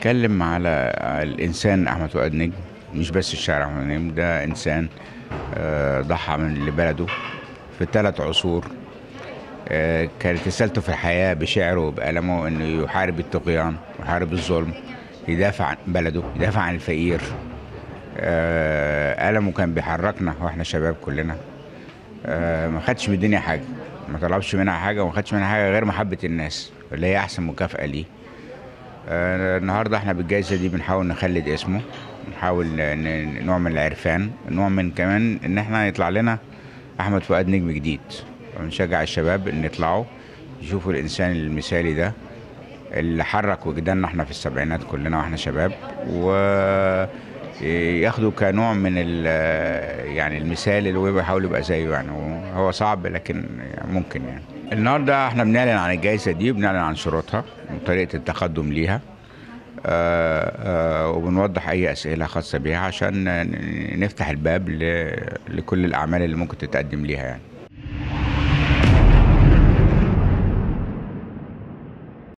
بنتكلم على الانسان احمد فؤاد نجم مش بس الشاعر احمد نجم ده انسان آه، ضحى من لبلده في ثلاث عصور آه، كانت رسالته في الحياه بشعره وبقلمه انه يحارب الطغيان يحارب الظلم يدافع عن بلده يدافع عن الفقير آه، قلمه كان بيحركنا واحنا شباب كلنا آه، ما خدش من الدنيا حاجه ما طلبش منها حاجه وما خدش منها حاجه غير محبه الناس اللي هي احسن مكافاه ليه آه، النهارده احنا بالجائزه دي بنحاول نخلد اسمه نحاول ن- ن- نوع من العرفان نوع من كمان ان احنا يطلع لنا احمد فؤاد نجم جديد ونشجع الشباب ان يطلعوا يشوفوا الانسان المثالي ده اللي حرك وجداننا احنا في السبعينات كلنا واحنا شباب و ياخدوا كنوع من ال يعني المثال اللي هو بيحاول يبقى زيه يعني هو صعب لكن ممكن يعني النهارده احنا بنعلن عن الجائزه دي وبنعلن عن شروطها وطريقه التقدم ليها آه، آه، وبنوضح اي اسئله خاصه بيها عشان ن- نفتح الباب ل- لكل الاعمال اللي ممكن تتقدم ليها يعني